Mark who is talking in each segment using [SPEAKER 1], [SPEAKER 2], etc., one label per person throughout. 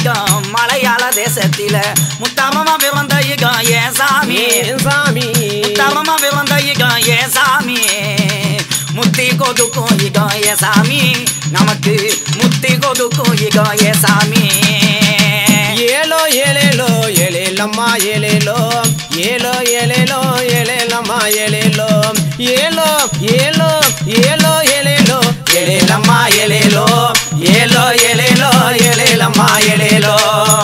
[SPEAKER 1] யுகம் மலையாள தேசத்தில முத்தாமமா பிறந்த யுகம் ஏன் சாமி
[SPEAKER 2] ஏன் சாமி
[SPEAKER 1] முத்தாமமா பிறந்த யுகம் ஏன் சாமி முத்தி கொதுக்கும் யுகம் ஏ சாமி நமக்கு முத்தி கொதுக்கும் யுகம் ஏ சாமி
[SPEAKER 2] ஏலோ ஏலேலோ ஏலேலம்மா ஏலேலோ ஏலோ ஏலேலோ ஏலேலம்மா ஏலேலோ ஏலோ ஏலோ ஏலோ ஏலேலோ ஏலேலம்மா ஏலேலோ ஏலோ ஏலேலோ ஏலேலம்மா ஏலேலோ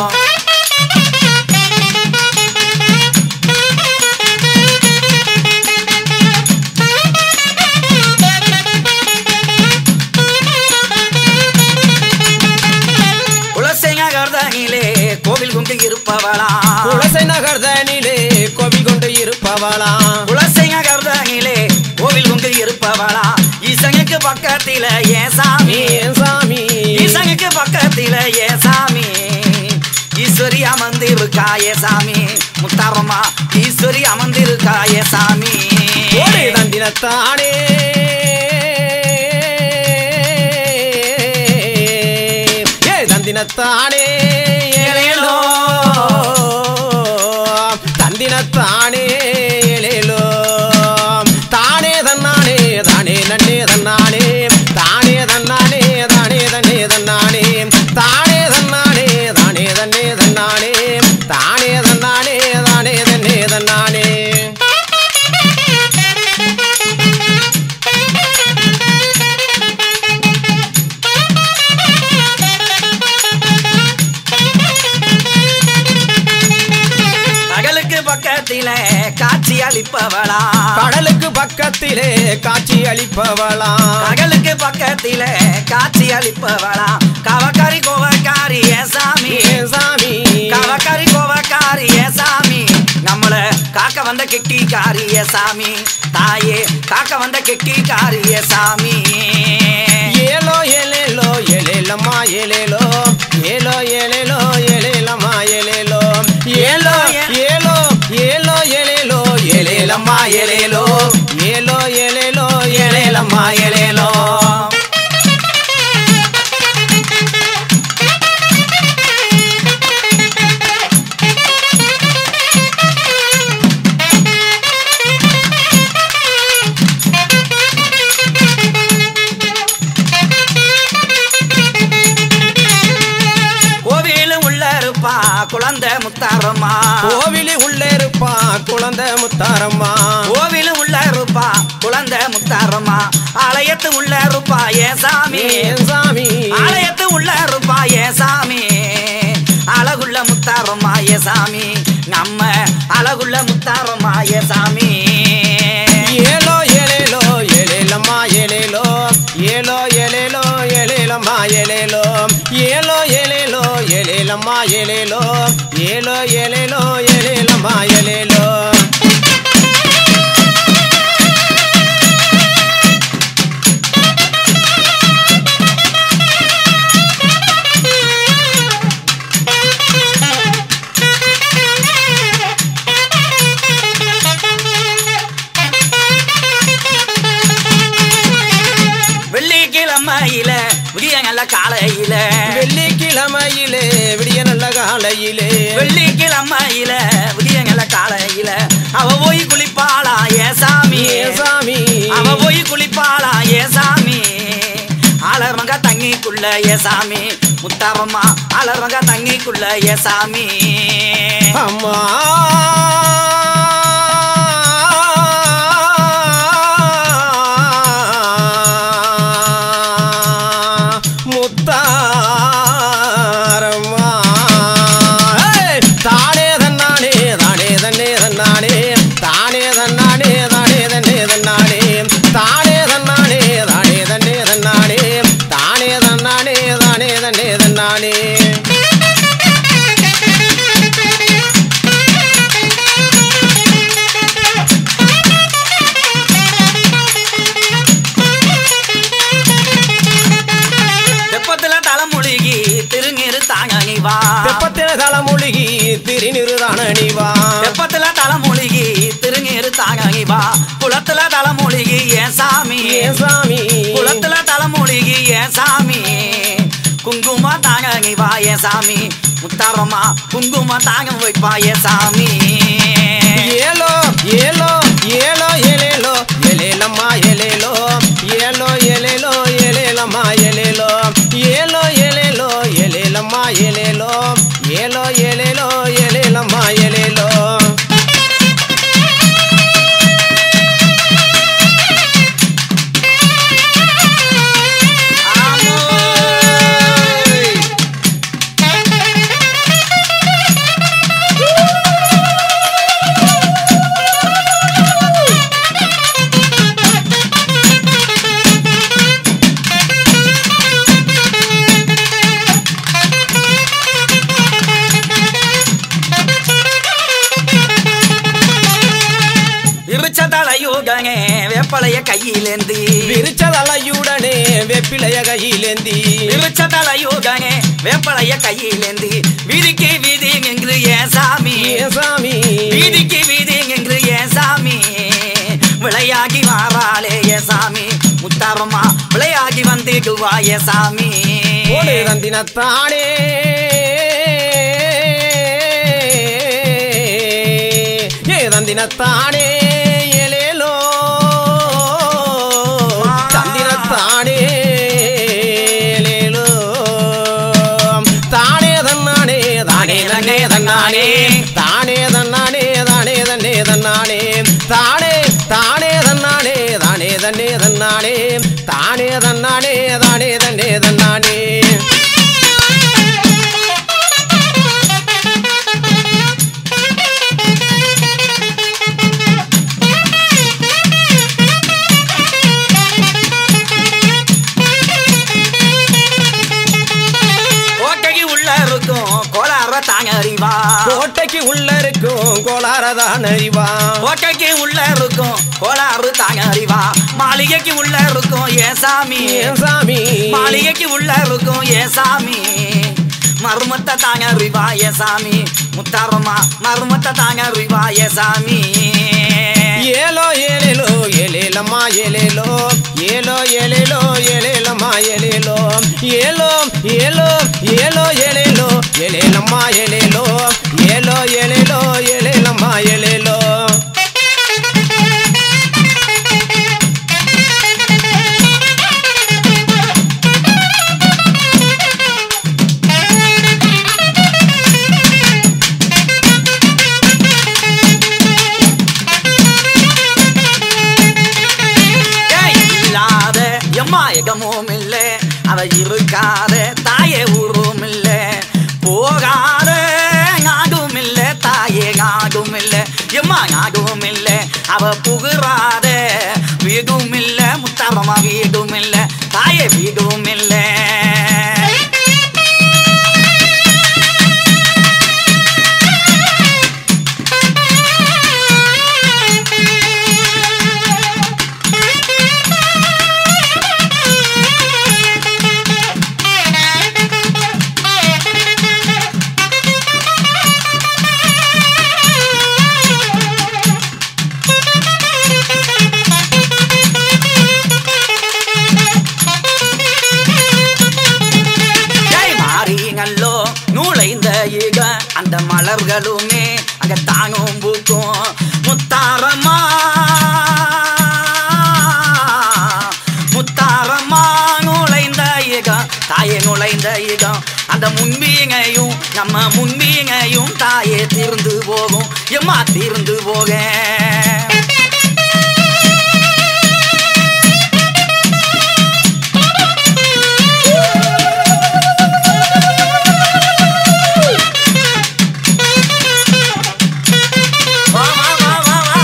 [SPEAKER 1] குலசேங்க கர்தனிலே கோவில் குண்டு இருப்பவளா
[SPEAKER 2] குலசை நகர்தனிலே கோவில் கொண்டு இருப்பவளாம்
[SPEAKER 1] குலசேங்க கர்தனிலே கோவில் குண்டு இருப்பவளா ஈசனுக்கு பக்கத்தில ஏன் சாமி
[SPEAKER 2] ஏன் சாமி
[SPEAKER 1] ஈசனுக்கு பக்கத்தில ஏன் சாமி ஈஸ்வரி அமர்ந்திருக்கா ஏ சாமி முத்தாரம்மா ஈஸ்வரி அமர்ந்திருக்கா ஏ சாமி
[SPEAKER 2] ஓடி தந்தினத்தானே ஏ தந்தினத்தானே ஏலேலோ தந்தினத்தானே ஏலேலோ தானே தன்னானே தானே நன்னே தன்னானே தானே தன்னானே தானே தன்னே தன்னானே தானே தன்னானே தானே தன்னே தன்னானே தானே தன்னானே தானே தன்னே தன்னானே
[SPEAKER 1] பகலுக்கு பக்கத்தில காட்சி அளிப்பவளா
[SPEAKER 2] கடலுக்கு பக்கத்திலே காட்சி அளிப்பவளாம்
[SPEAKER 1] பகலுக்கு பக்கத்தில காட்சி அளிப்பவளா கவக்காரி கோவக்காரி ஏ சாமி
[SPEAKER 2] ஏ சாமி
[SPEAKER 1] கவக்காரி கோவக்காரி ஏ சாமி நம்மள காக்க வந்த கெட்டிக்காரி ஏ சாமி தாயே காக்க வந்த கெட்டிக்காரி ஏ சாமி
[SPEAKER 2] ஏலோ ஏலேலோ ஏலேலம்மா ஏலேலோ ஏலோ ஏலேலோ ஏலேலம்மா ஏலேலோ ஏலோ ஏலோ ஏலோ ஏலேலோ ஏலேலம்மா ஏலேலோ ஏலோ ஏலேலோ ஏலேலம்மா ஏலேலோ
[SPEAKER 1] கோவில் உள்ள இருப்பா குழந்தை முத்தாரம்மா
[SPEAKER 2] கோவிலி உள்ளே இருப்பா குழந்தை முத்தாரம்மா
[SPEAKER 1] கோவில் உள்ள இருப்பா குழந்தை முத்தாரம்மா ஆலயத்து உள்ள இருப்பா ஏ சாமி
[SPEAKER 2] ஏன் சாமி
[SPEAKER 1] ஆலயத்து உள்ள இருப்பா ஏ சாமி அழகுள்ள முத்தாரம்மா ஏ சாமி நம்ம அழகுள்ள முத்தாரம்மா ஏ சாமி
[SPEAKER 2] ஏலோ ஏலேலோ ஏலேலம்மா ஏலேலோ ஏலோ ஏலேலோ ஏலேலம்மா ஏலேலோ ஏலோ ஏலேலோ ஏலேலம்மா ஏலேலோ ஏலோ ஏலேலோ ஏலேலம்மா ஏலேலோ
[SPEAKER 1] வெள்ளிக்கிழமையில விடிய நல்ல காலையில
[SPEAKER 2] வெள்ளிக்கிழமையிலே விடிய நல்ல காலையிலே
[SPEAKER 1] வெள்ளிக்கிழமையில விடிய நல்ல காலையில அவ போய் குளிப்பாளா ஏ சாமி
[SPEAKER 2] ஏ சாமி
[SPEAKER 1] அவ போய் குளிப்பாளா ஏ சாமி ஆளர்வங்க தங்கிக்குள்ள ஏ சாமி முத்தாரம்மா ஆளர்வங்க தங்கிக்குள்ள ஏ சாமி
[SPEAKER 2] அம்மா முத்தாரம்மா ஏய்! தானே தன்னானே தானே தன்னே தன்னானே தானே தன்னானே தானே தன்னே தன்னானே தானே தன்னானே தானே தன்னே தன்னானே தானே தன்னானே தானே தன்னே தன்னானே
[SPEAKER 1] தெப்பத்துல தலைமுழுகி திருநீரு தாங்க நீ வா
[SPEAKER 2] தெப்பத்தில தலைமொழிகி திருநிறுதான நீவா
[SPEAKER 1] தெப்பத்துல தலைமுழுகி திருநீரு தாங்க நீ வா குளத்துல தலைமுழுகி ஏன் சாமி
[SPEAKER 2] ஏ சாமி
[SPEAKER 1] குளத்துல தலைமுழுகி ஏன் சாமி குங்கும குங்கும தாங்க நீ வாய சாமி முத்தாரம்மா குங்கும தாங்க வைப்பாய சாமி
[SPEAKER 2] ஏலோ ஏலோ ஏலோ எலேலோ எலேலம்மா எலேலோ ஏலோ எலேலோ எலேலம்மா எலேலோ ஏலோ எலேலோ எலேலம்மா எலேலோ ஏலோ எலேலோ எலேலம்மா எலேலோ
[SPEAKER 1] ஆமோய். விருச்ச தலையுடனே வேப்பலைய கையிலேந்தி
[SPEAKER 2] விரிச்சதலையுடனே வெப்பிலைய கையிலேந்தி
[SPEAKER 1] விருச்ச தலையுடனே வேப்பலைய கையிலேந்தி வீதிக்கு வீதி என்று ஏன் சாமி
[SPEAKER 2] ஏ சாமி
[SPEAKER 1] வீதிக்கு வீதி என்று ஏன் சாமி விளையாகி வாராளே ஏ சாமி முத்தாரம்மா விளையாகி வந்துடுவா ஏ சாமி
[SPEAKER 2] போடு தந்தினத்தானே ஏ தந்தினத்தானே எலேலோ தந்தினத்தானே எலேலோ தானே தன்னானே தானே தன்னே தன்னானே தானே தன்னானே தானே தன்னே தன்னானே தானே தானே தன்னானே தானே தன்னே தன்னானே தானே தன்னானே தானே தன்னே தன்னானே
[SPEAKER 1] கோட்டைக்கு உள்ள இருக்கும் கோளார தாங்க அறிவா
[SPEAKER 2] கோட்டைக்கு உள்ள இருக்கும் கோளாரதான் அறிவா
[SPEAKER 1] கோட்டைக்கு உள்ள இருக்கும் கோளாறு தாங்க அறிவா மாளிகைக்கு உள்ள இருக்கும் ஏ சாமி
[SPEAKER 2] ஏன் சாமி
[SPEAKER 1] மாளிகைக்கு உள்ள இருக்கும் ஏ சாமி மருமத்தை தாங்க அறிவா ஏ சாமி முத்தாரம்மா மருமத்தை தாங்க அறிவா ஏ சாமி
[SPEAKER 2] ஏலோ ஏலேலோ ஏலேலம்மா ஏலேலோ ஏலோ ஏலேலோ ஏலேலம்மா ஏலேலோ ஏலோ ஏலோ ஏலோ ஏலேலோ ஏலேலம்மா ஏலேலோ ஏலோ ஏலேலோ ஏலேலம்மா ஏலேலோ
[SPEAKER 1] ஏய், இல்லாத எம்மா எகமும் இல்ல அவ இருக்காத தாயே ஊரும் இல்ல போகாத நாடும் இல்ல தாயே நாடும் இல்ல எம்மா நாடும் இல்ல அவ புகுறாத வீடும் இல்ல முத்தாரமா வீடும் இல்ல தாயே வீடும் இல்ல ஜெய் மாறிங்கல்லோ நூலைந்த ஈக அந்த மலர்களுமே அங்க தானும் பூக்கும் முத்தாரம்மா முத்தாரம்மா நுழைந்த ஈகம் தாயே நுழைந்த ஈகம் அந்த முன்பீங்கையும் நம்ம முன்பீங்கையும் தாயே தீர்ந்து போகும் எம்மா தீர்ந்து போக வா வா வா வா வா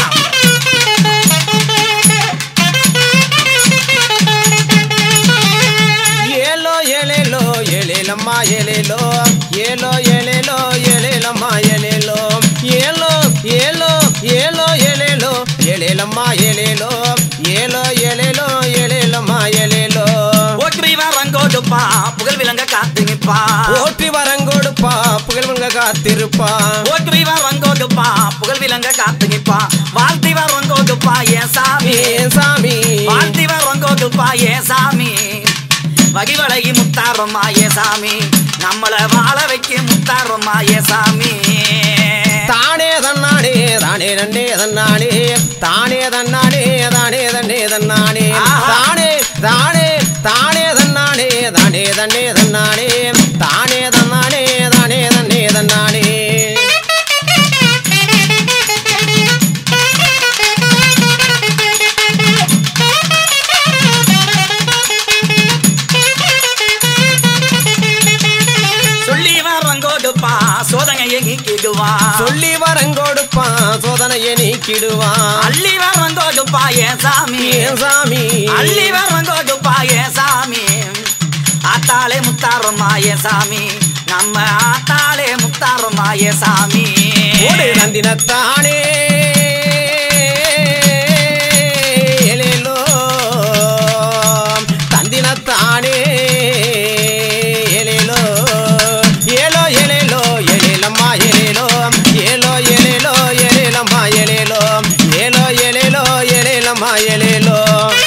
[SPEAKER 2] ஏலோ ஏலேலோ ஏலேலம்மா ஏலேலோ ஏலோ ஏலேலோ ஏலேலம்மா ஏலேலோ ஏலோ ஏலோ ஏலோ ஏலேலோ ஏலேலம்மா ஏலேலோ ஏலோ ஏலேலோ ஏலேலம்மா ஏலேலோ
[SPEAKER 1] ஓட்டுவி வரங்கோடுப்பா புகழ் விளங்க காத்து நிப்பா
[SPEAKER 2] ஓட்டி வரங்கொடுப்பா புகழ்வங்க காத்திருப்பா
[SPEAKER 1] ஓட்டுவி வரங்கோடுப்பா புகழ் விளங்க காத்து நிப்பா வாழ்த்தி வரங்கோடுப்பா ஏன் சாமி
[SPEAKER 2] ஏன் சாமி
[SPEAKER 1] வாழ்த்தி வரங்கோடுப்பா ஏன் சாமி வடிவழகி முத்தாரம்மா ஏசாமி நம்மள வாழ வைக்க முத்தாரம்மா ஏசாமி
[SPEAKER 2] தானே தன்னானே தானே தன்னே தன்னானே தானே தன்னானே தானே தன்னே தன்னானே
[SPEAKER 1] ஆஹா.
[SPEAKER 2] தானே தானே தானே தன்னானே தானே தன்னே தன்னானே தானே தன்னானே தானே தன்னே தன்னானே
[SPEAKER 1] சொல்லி வரங்கோடுப்பா சோதனையை நீக்கிடுவான்
[SPEAKER 2] சொல்லி வரங்கொடுப்பான் சோதனையை நீக்கிடுவான்
[SPEAKER 1] அள்ளி வரங்கோடுப்பா ஏசாமி
[SPEAKER 2] ஏன் சாமி
[SPEAKER 1] அள்ளி வரங்கோடுப்பா ஏசாமி ஆத்தாளே முத்தாரம்மா ஏசாமி நம்ம ஆத்தாளே முத்தாரம்மா ஏசாமி
[SPEAKER 2] ஓடு நந்தினத்தானே எலேலோ தந்தினத்தானே எலேலோ ஏலோ எலேலோ எலேலம்மா எலேலோ ஏலோ எலேலோ எலேலம்மா எலேலோ ஏலோ எலேலோ எலேலம்மா எலேலோ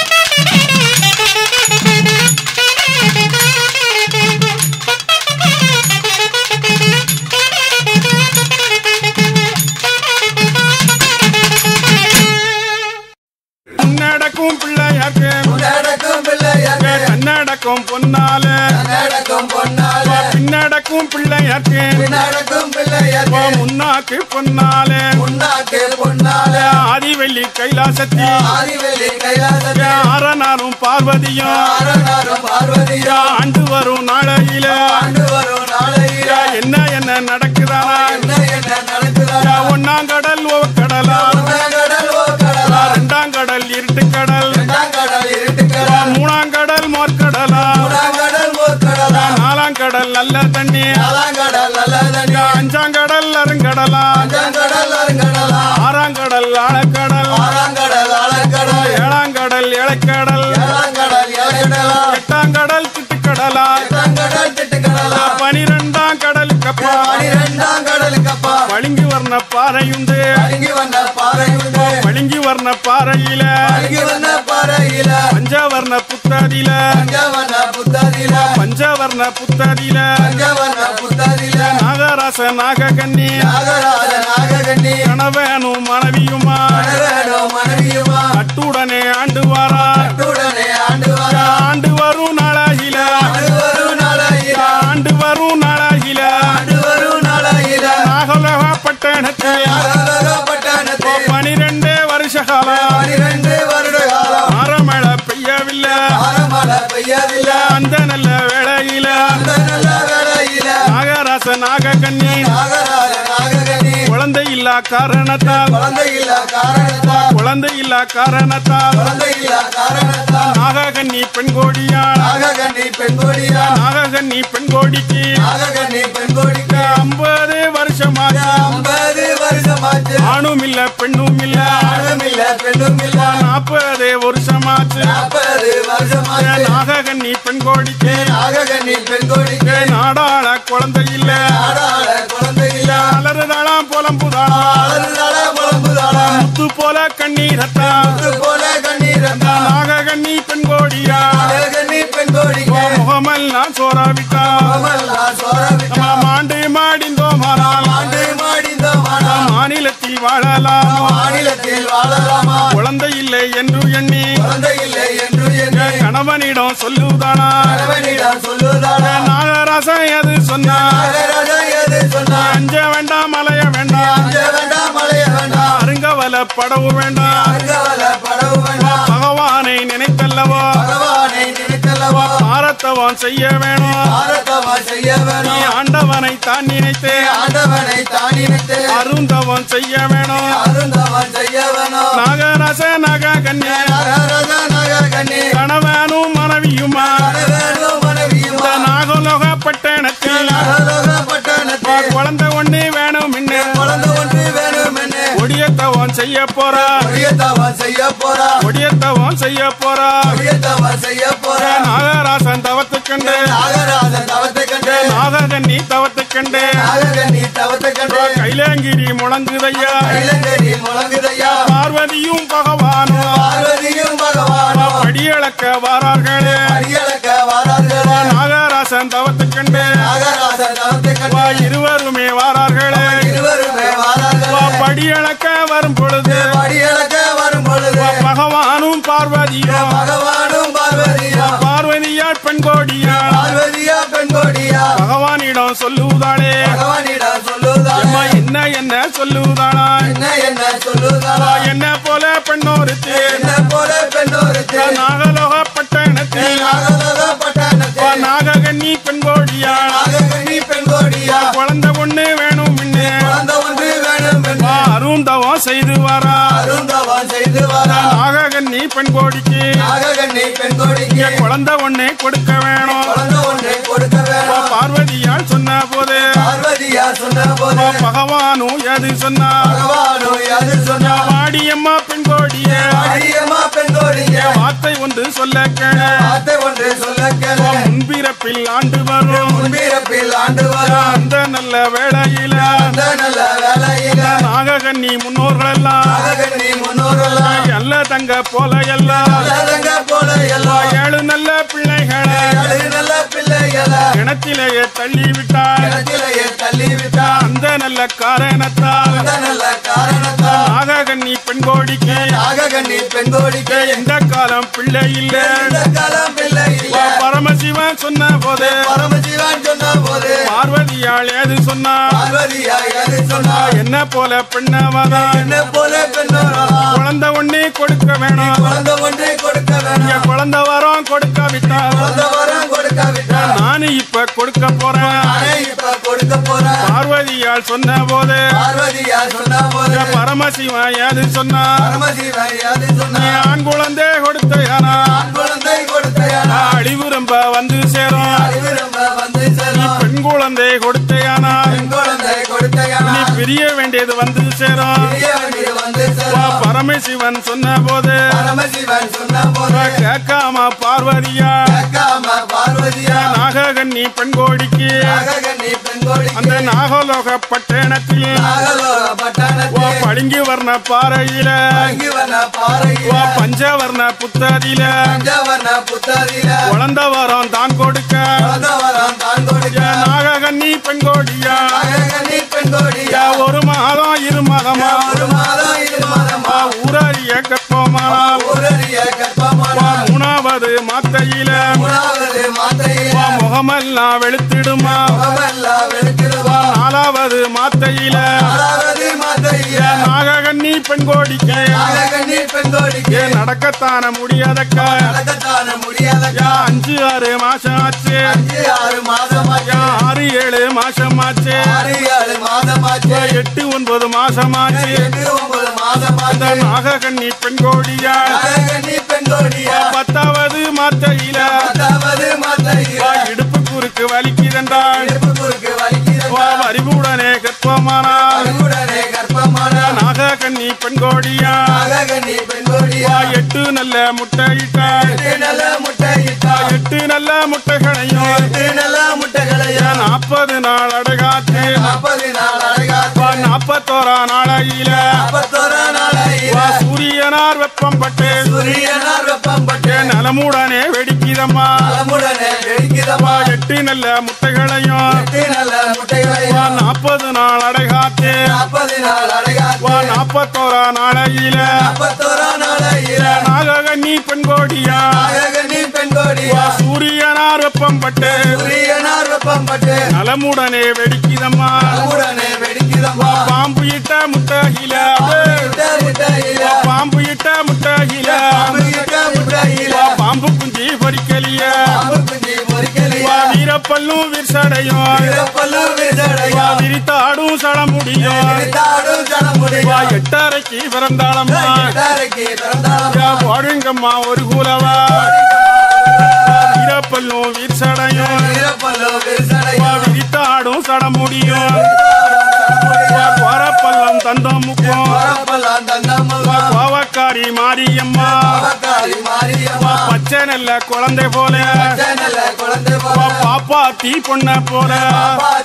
[SPEAKER 3] நடக்கும் பிள்ளையாக்கு
[SPEAKER 4] நடக்கும் பிள்ளையாக்கு
[SPEAKER 3] கண்ணடக்கும் பொன்னால
[SPEAKER 4] நடக்கும் பொன்னால
[SPEAKER 3] பின்னடக்கும் பிள்ளையாக்கு
[SPEAKER 4] நடக்கும் பிள்ளையாக்கு
[SPEAKER 3] முன்னாக்கு பொன்னால
[SPEAKER 4] முன்னாக்கு பொன்னால
[SPEAKER 3] ஆதிவெள்ளி கைலாசத்தி
[SPEAKER 4] ஆதிவெளி கைலாசத்தை
[SPEAKER 3] ஆரனாரும் பார்வதியும்
[SPEAKER 4] ஆரனாரும் பார்வதியா
[SPEAKER 3] ஆண்டு வரும் நாளையில
[SPEAKER 4] ஆண்டு வரும் நாளையில
[SPEAKER 3] என்ன என்ன நடக்குதானா
[SPEAKER 4] என்ன என்ன நடக்குதா
[SPEAKER 3] ஒன்னாம் கடல் ஓ கடலா
[SPEAKER 4] கடல் ஓ கடலா
[SPEAKER 3] ரெண்டாம் கடல் இருட்டு கடல்
[SPEAKER 4] இரண்டாம் கடல் இருட்டு கடல்
[SPEAKER 3] மூணாம் கடல் மோர்க்கடலா
[SPEAKER 4] மூணாம் கடல் ஓ கடலா
[SPEAKER 3] நாலாம் கடல் நல்ல தண்ணி
[SPEAKER 4] நாலாம் கடல் நல்ல தண்ணி
[SPEAKER 3] அஞ்சாம் கடல் அருங்கடலா
[SPEAKER 4] அஞ்சாம் கடல் அருங்கடலா
[SPEAKER 3] ஆறாம் கடல் ஆழக்கடல்
[SPEAKER 4] ஆறாம் கடல் ஆழக்கடல்
[SPEAKER 3] ஏழாம் கடல் இலக்கடல்
[SPEAKER 4] ஏழாம் கடல் ஏழக்கடலா
[SPEAKER 3] எட்டாம் கடல் திட்டுக்கடலா
[SPEAKER 4] எட்டாம் கடல் திட்டுக்கடலா
[SPEAKER 3] பனிரெண்டாம் கடல் கப்பா
[SPEAKER 4] பனிரெண்டாம் கடலுக்கு அப்பா
[SPEAKER 3] பளிங்கு வர்ண பாறையுண்டு
[SPEAKER 4] அருகி வந்த பாறை உண்டு
[SPEAKER 3] பளிங்கு வர்ண பாறையில
[SPEAKER 4] அருகி வந்த பாறையில
[SPEAKER 3] பஞ்சவர்ண புத்தாதியில
[SPEAKER 4] பஞ்சவன புத்தாதில
[SPEAKER 3] பஞ்சவர்ண புத்தாதியில
[SPEAKER 4] பஞ்சவன புத்தாதில
[SPEAKER 3] நாகராச நாககன்னி
[SPEAKER 4] நாகராஜ நாககண்ணி
[SPEAKER 3] கணவனும் மனைவியுமா
[SPEAKER 4] மனவேணும் மனைவியுமா
[SPEAKER 3] கட்டுடனே ஆண்டு வாரா
[SPEAKER 4] உடனே ஆண்டு வர
[SPEAKER 3] ஆண்டு வரும் நாளாகில
[SPEAKER 4] ஆண்டு வரும் நாளையில
[SPEAKER 3] ஆண்டு வரும் நாளாகில
[SPEAKER 4] ஆண்டு வரும் நாளையில
[SPEAKER 3] நாகலோக பட்டணத்தில்
[SPEAKER 4] பட்டணத்தில்
[SPEAKER 3] பனிரெண்டு வருஷ காலம்
[SPEAKER 4] பனிரெண்டு வருட காலம்
[SPEAKER 3] மரமழை பெய்யவில்லை
[SPEAKER 4] மரமழை பெய்யவில்லை
[SPEAKER 3] அந்த நல்ல வேளையில
[SPEAKER 4] அந்த நல்ல வேளையில
[SPEAKER 3] நாகராச நாககன்னி
[SPEAKER 4] நாகராஜ நாககண்ணி
[SPEAKER 3] குழந்தை இல்லா காரணத்தால்
[SPEAKER 4] குழந்தை இல்ல காரணத்தால்
[SPEAKER 3] குழந்தை இல்லா காரணத்தால்
[SPEAKER 4] குழந்தை இல்ல காரணத்தால்
[SPEAKER 3] நாககன்னி பெண் கோடியால்
[SPEAKER 4] நாககண்ணி பெண்கொடியா
[SPEAKER 3] நாககன்னி பெண் கோடிக்கு
[SPEAKER 4] நாககண்ணி பெண்கொடிக்கு
[SPEAKER 3] ஐம்பது வருஷமாக
[SPEAKER 4] ஐம்பது வருஷமாச்சு
[SPEAKER 3] ஆணும் இல்ல பெண்ணும் இல்ல
[SPEAKER 4] ஆணும் இல்ல பெண்ணும் இல்ல
[SPEAKER 3] நாற்பது வருஷமாச்சு
[SPEAKER 4] நாற்பது வருஷமாச்சு
[SPEAKER 3] நாககன்னி பெண் கோடிக்கு
[SPEAKER 4] நாககண்ணி பெண்கொடிக்கு
[SPEAKER 3] நாடாள குழந்தை இல்ல
[SPEAKER 4] ஆடாள குழந்தை இல்ல
[SPEAKER 3] அலறுதாளாம் புலம்புதாளா
[SPEAKER 4] அலறுதாள புலம்புதாளா
[SPEAKER 3] முத்து போல கண்ணீரத்தா
[SPEAKER 4] முத்து போல கண்ணீரத்தா
[SPEAKER 3] நாககன்னி பெண் கோடியா
[SPEAKER 4] நாககண்ணி பெண்கொடிக்கு
[SPEAKER 3] முகமெல்லாம் சோறாவிட்டா
[SPEAKER 4] கோமல்லா சோரவிட்டா
[SPEAKER 3] மாண்டு மாடிந்தோமானால்
[SPEAKER 4] ஆண்டு மாடிந்தோமானா
[SPEAKER 3] மாநிலத்தில் வாழலாம்
[SPEAKER 4] மாநிலத்தில் வாழலாமா
[SPEAKER 3] குழந்தை இல்லை என்று எண்ணி
[SPEAKER 4] குழந்தை இல்லை என்று எண்ணி
[SPEAKER 3] கணவனிடம் சொல்லுதானா
[SPEAKER 4] கணவனிடம் சொல்லுதானா
[SPEAKER 3] நாகராசன் எது சொன்னா
[SPEAKER 4] நாகராஜா எது சொன்னா
[SPEAKER 3] அஞ்ச வேண்டாம் மலைய வேண்டாம்
[SPEAKER 4] அஞ்ச வேண்டாம் மலைய வேண்டாம்
[SPEAKER 3] அருங்கவல படவு வேண்டாம்
[SPEAKER 4] அருகவல படவு வேண்டாம்
[SPEAKER 3] பகவானை நினைத்தல்லவோ
[SPEAKER 4] பகவானை நினைத்தல்லவா
[SPEAKER 3] ஆரத்தவம் செய்ய வேணும்
[SPEAKER 4] பாரதவா செய்ய
[SPEAKER 3] நீ
[SPEAKER 4] வேணும்
[SPEAKER 3] ஆண்டவனை தான் நினைத்து
[SPEAKER 4] ஆண்டவனை தான் நினைத்து
[SPEAKER 3] அருந்தவம் செய்ய வேணும்
[SPEAKER 4] அருந்தவன் செய்ய வேணும்
[SPEAKER 3] நாகராச நாக கன்யா
[SPEAKER 4] நாகராஜா நாககண்ணி
[SPEAKER 3] கணவனும் மனைவியுமா
[SPEAKER 4] வேணும் மனைவியுமா
[SPEAKER 3] இந்த நாகலோக பட்டணத்தில்
[SPEAKER 4] நாகலோக பட்டணத்தில்
[SPEAKER 3] குழந்தை ஒண்ணு வேணும் என்ன
[SPEAKER 4] குழந்தை ஒன்று வேணும் என்ன
[SPEAKER 3] ஒடியத்தவம் செய்ய போறா
[SPEAKER 4] ஒடியத்தவன் செய்ய போறா
[SPEAKER 3] ஒடியத்தவம் செய்ய போறா
[SPEAKER 4] ஒடியத்தவன் செய்ய போறா
[SPEAKER 3] நாகராசன் தவத்துக்கண்டு
[SPEAKER 4] நாகராஜன் தவத்தை கண்டு
[SPEAKER 3] நாககன்னி தவத்துக்கண்டு
[SPEAKER 4] நாககண்ணி தவத்தை கண்டு
[SPEAKER 3] கைலாங்கிரி முழங்குதையா
[SPEAKER 4] இளங்கரி முழங்குதையா
[SPEAKER 3] பார்வதியும் பகவானும்
[SPEAKER 4] பார்வதியும் பகவானும்
[SPEAKER 3] படி படியளக்க வாரார்களே
[SPEAKER 4] அடியளக்க வாரார்களே
[SPEAKER 3] நாகராசன் தவத்துக்கண்டு
[SPEAKER 4] நாகராசன் தவத்தை
[SPEAKER 3] வா
[SPEAKER 4] கண்டு
[SPEAKER 3] இருவருமே வாரார்களே
[SPEAKER 4] இருவருமே
[SPEAKER 3] வா
[SPEAKER 4] வாரார்களே
[SPEAKER 3] படியளக்க வரும் பொழுது
[SPEAKER 4] படியளக்க வரும் பொழுது
[SPEAKER 3] வா பகவானும் பார்வதியும்
[SPEAKER 4] பகவானும் பார்வதியா
[SPEAKER 3] பார்வதியார் பெண்கோடியார்
[SPEAKER 4] பார்வதியா பெண்கோடியா
[SPEAKER 3] பகவானிடம் சொல்லுவதாளே
[SPEAKER 4] பகவானிடம் சொல்லுதா
[SPEAKER 3] அம்மா என்ன என்ன சொல்லுவதாளா
[SPEAKER 4] என்ன என்ன சொல்லுதா
[SPEAKER 3] என்ன போல பெண்ணோருத்து
[SPEAKER 4] என்ன போல பெண்ணோருக்கு
[SPEAKER 3] நாகலோக பட்டணத்தில்
[SPEAKER 4] நாகலோக பட்டணத்தில்
[SPEAKER 3] வா நாககன்னி பெண்கோடியார்
[SPEAKER 4] நாகக்கண்ணி பெண்கோடியா
[SPEAKER 3] குழந்தை ஒண்ணு வேணும் முன்னே
[SPEAKER 4] குழந்தை ஒன்று வேணும் என்று
[SPEAKER 3] வா அருந்தவம் செய்து வரா
[SPEAKER 4] அருந்தவன் செய்து வரா
[SPEAKER 3] நாககன்னி பெண்கோடிக்கு
[SPEAKER 4] நாகக்கண்ணி பெண்கோடிக்கு
[SPEAKER 3] குழந்தை ஒண்ணு கொடுக்க வேணும்
[SPEAKER 4] குழந்தை ஒன்று கொடுக்க
[SPEAKER 3] வா
[SPEAKER 4] வேணும்
[SPEAKER 3] பார்வதியால் சொன்ன போது
[SPEAKER 4] பார்வதியா சொன்ன போது
[SPEAKER 3] வா பகவானும் எது சொன்னா
[SPEAKER 4] பகவானோ அது சொன்னா
[SPEAKER 3] வாடியம்மா பெண்கோடிய
[SPEAKER 4] அடியம்மா பெண்கோடிய
[SPEAKER 3] வார்த்தை ஒன்று சொல்ல கேள
[SPEAKER 4] வார்த்தை ஒன்று சொல்ல கேள
[SPEAKER 3] முன்பிறப்பில் ஆண்டு வரும்
[SPEAKER 4] முன்பிறப்பில் ஆண்டு வர
[SPEAKER 3] அந்த நல்ல வேளையில
[SPEAKER 4] அந்த நல்ல வேலையில
[SPEAKER 3] நாககன்னி முன்னோர்கள் எல்லாம்
[SPEAKER 4] நாகக்கண்ணி முன்னோரெல்லாம்
[SPEAKER 3] நல்ல தங்க போல எல்லாம்
[SPEAKER 4] நல்லதங்க போல எல்லாம்
[SPEAKER 3] ஏழு நல்ல பிள்ளைகளை
[SPEAKER 4] ஏழு நல்ல பிள்ளைகளை
[SPEAKER 3] கிணத்திலேயே தள்ளி விட்டார்
[SPEAKER 4] கிணத்திலேயே தள்ளி விட்டா
[SPEAKER 3] அந்த நல்ல காரணத்தால்
[SPEAKER 4] அந்த நல்ல காரணத்தால்
[SPEAKER 3] நாககன்னி பெண்கோடிக்கு
[SPEAKER 4] நாகக்கண்ணி பெண்கோடிக்கு
[SPEAKER 3] எந்த காலம் பிள்ளை இல்ல
[SPEAKER 4] இந்த காலம் பிள்ளை இல்ல
[SPEAKER 3] பரமசிவன் சொன்ன போது
[SPEAKER 4] பரமசிவன் சொன்ன போது
[SPEAKER 3] பார்வதியால் ஏது சொன்னா
[SPEAKER 4] பார்வதியா எது சொன்னா
[SPEAKER 3] என்ன போல பெண்ணவதான்
[SPEAKER 4] என்ன போல பெண்ணோரா
[SPEAKER 3] குழந்தை ஒண்ணே கொடுக்க வேணும்
[SPEAKER 4] குழந்தை ஒன்றை கொடுக்க
[SPEAKER 3] இங்க
[SPEAKER 4] வேணும்
[SPEAKER 3] குழந்தை வரம் கொடுக்காவிட்டா
[SPEAKER 4] குழந்தை வரம் கொடுக்க விட்டா
[SPEAKER 3] நானு இப்ப கொடுக்க போறேன்
[SPEAKER 4] நானே இப்ப கொடுக்க போறேன்
[SPEAKER 3] பார்வதியால் சொன்ன போது
[SPEAKER 4] பார்வதியா சொன்ன போது
[SPEAKER 3] பரமசிவன் ஏது சொன்னா
[SPEAKER 4] பரமசிவன் எது
[SPEAKER 3] நீ
[SPEAKER 4] சொன்னா
[SPEAKER 3] ஆண் குழந்தை கொடுத்த யானா
[SPEAKER 4] ஆண் குழந்தை கொடுத்தையானா
[SPEAKER 3] அழிவு ரொம்ப வந்து சேரும்
[SPEAKER 4] அறிவிரும்ப வந்து செல்லும்
[SPEAKER 3] பெண் குழந்தை கொடுத்த யானா
[SPEAKER 4] பெண் குழந்தை கொடுத்தையானா
[SPEAKER 3] நீ பிரிய வேண்டியது வந்து சேரும்
[SPEAKER 4] பெரிய வண்டி வந்து
[SPEAKER 3] வா,
[SPEAKER 4] செல்லும்
[SPEAKER 3] பரமசிவன் சொன்ன போது
[SPEAKER 4] பரமசிவன் சொன்ன போது
[SPEAKER 3] கேட்காம பார்வதியா
[SPEAKER 4] கேட்காம பார்வதியா
[SPEAKER 3] நாககன்னி பெண்கோடிக்கு
[SPEAKER 4] நாகக்கண்ணி பெண்கோடிக்கு
[SPEAKER 3] அந்த நாகலோக பட்டணத்தில்
[SPEAKER 4] நாகலோக
[SPEAKER 3] வா,
[SPEAKER 4] பட்டணத்தில்
[SPEAKER 3] பளிங்கு வர்ண பாறையில
[SPEAKER 4] அங்கிவன பாறையில
[SPEAKER 3] வா, பஞ்சவர்ண புத்ததியில
[SPEAKER 4] பஞ்சவர்ண புத்தரில
[SPEAKER 3] குழந்த வரம் தான் கொடுக்க
[SPEAKER 4] வரம் தான் கொடுக்க
[SPEAKER 3] நாககன்னி பெண்கோடியா
[SPEAKER 4] நாகக்கண்ணி பெண்கோடியா
[SPEAKER 3] ஒரு மாதம் இரு மாதமா
[SPEAKER 4] ஒரு மாதம் இரு மாதமா
[SPEAKER 3] ஊரறிய கற்பமானா
[SPEAKER 4] ஊரறிய கற்பமான
[SPEAKER 3] மூணாவது மாத்தையில
[SPEAKER 4] மூணாவது மாத்தையில
[SPEAKER 3] வா, முகமெல்லாம் வெளுத்திடுமா
[SPEAKER 4] முகமெல்லாம் வெளுத்திடுவா
[SPEAKER 3] நாலாவது மாத்தையில
[SPEAKER 4] ஆறாவது மாத்தையில
[SPEAKER 3] நாககன்னி பெண்கோடிக்கு
[SPEAKER 4] நாகக்கண்ணி பெண்கோடிக்கு
[SPEAKER 3] ஏ நடக்கத்தான முடியாதக்கா
[SPEAKER 4] நடக்கத்தான முடியாத
[SPEAKER 3] யா அஞ்சு ஆறு மாசம் ஆச்சு
[SPEAKER 4] அஞ்சு ஆறு மாதமாச்சு
[SPEAKER 3] யா ஆறு ஏழு மாசம் ஆச்சு
[SPEAKER 4] ஆறு ஏழு மாதமாச்சு
[SPEAKER 3] யா, எட்டு ஒன்பது மாசம் ஆச்சு
[SPEAKER 4] எட்டு ஒன்பது
[SPEAKER 3] அந்த
[SPEAKER 4] மாதமாச்சு
[SPEAKER 3] நாககன்னி பெண்கோடியா
[SPEAKER 4] நாகக்கண்ணி பெண்கோடியா
[SPEAKER 3] பத்தாவது மாத்தையில
[SPEAKER 4] பத்தாவது மாத்தையில
[SPEAKER 3] வா, இடுப்பு குறுக்கு வலிக்குதென்றால்
[SPEAKER 4] இடுப்பு குறுக்கு வலிக்கிறது
[SPEAKER 3] வா, வரிவுடனே கற்பமானா
[SPEAKER 4] அறிவுடனே கர்ப்பமான
[SPEAKER 3] நாககன்னி பெண்கோடியா
[SPEAKER 4] நாகக்கண்ணி பெண்கோடியா
[SPEAKER 3] வா, எட்டு நல்ல முட்டையிட்டாள்
[SPEAKER 4] எட்டு நல்ல முட்டையிட்டா
[SPEAKER 3] எட்டு நல்ல முட்டைகளையும்
[SPEAKER 4] எட்டு நல்ல முட்டைகளையா
[SPEAKER 3] நாற்பது நாள் அடகாத்து
[SPEAKER 4] நாற்பது நாள் அழகாத்து
[SPEAKER 3] நாற்பத்தோரா நாளையில
[SPEAKER 4] நாற்பத்தோரா நாளையில
[SPEAKER 3] வா, சூரியனார் வெப்பம் பட்டு
[SPEAKER 4] சூரியனார் வெப்பம் பட்டு
[SPEAKER 3] நலமுடனே வெடிக்குதம்மா
[SPEAKER 4] நலமுடனே வெடிக்கிறமா
[SPEAKER 3] எட்டு நல்ல முட்டைகளையும்
[SPEAKER 4] எட்டு நல்ல முட்டைகளையா
[SPEAKER 3] நாற்பது நாள் அடைகாத்து
[SPEAKER 4] நாற்பது நாள் அழகாத்து
[SPEAKER 3] வா நாற்பத்தோரா நாளையில
[SPEAKER 4] நாற்பத்தோரா நாளையில
[SPEAKER 3] நாககன்னி பெண்கோடியா
[SPEAKER 4] நாகக்கண்ணி பெண்கோடியா
[SPEAKER 3] சூரியனார் வெப்பம் பட்டு
[SPEAKER 4] சூரியனார் வெப்பம் பட்டு
[SPEAKER 3] நலமுடனே வெடிக்குதம்மா
[SPEAKER 4] நலமுடனே வெடிக்கிறமா
[SPEAKER 3] பாம்பு இட்ட முட்டையில
[SPEAKER 4] முட்டை முட்டையில
[SPEAKER 3] பாம்பு இட்ட முட்டையில
[SPEAKER 4] அமுகிட்ட முட்டையில
[SPEAKER 3] பாம்பு குஞ்சி பொறிக்கலிய
[SPEAKER 4] பாம்பு குஞ்சு பொறிக்கலையா
[SPEAKER 3] வா வீரப்பல்லும் விரிசடையும்
[SPEAKER 4] இறப்பல்லு
[SPEAKER 3] வா
[SPEAKER 4] விரிசடையா
[SPEAKER 3] விரித்தாடும் சடமுடியும்
[SPEAKER 4] விரித்தாடும்
[SPEAKER 3] வா
[SPEAKER 4] ஜனமுடியா
[SPEAKER 3] எட்டரைக்கு பிறந்தாளம்மா
[SPEAKER 4] எட்டாரைக்கு பிறந்தாலும்
[SPEAKER 3] யா போடுங்கம்மா ஒரு கூலவா வீரப்பல்லும் விரிசடையும்
[SPEAKER 4] இறப்பல்லு
[SPEAKER 3] வா
[SPEAKER 4] விரிசடையா
[SPEAKER 3] விரித்தாடும் சடமுடியும் வா கோரப்பல்லம் தந்தம் முக்கும்
[SPEAKER 4] வரப்பெல்லாம் தங்கம்மா
[SPEAKER 3] கோவக்காரி மாரியம்மா
[SPEAKER 4] பக்காரி மாரியம்மா
[SPEAKER 3] பச்சை நல்ல குழந்தை போல
[SPEAKER 4] நல்ல குழந்தை
[SPEAKER 3] வா பாப்பா தீ பொண்ண போல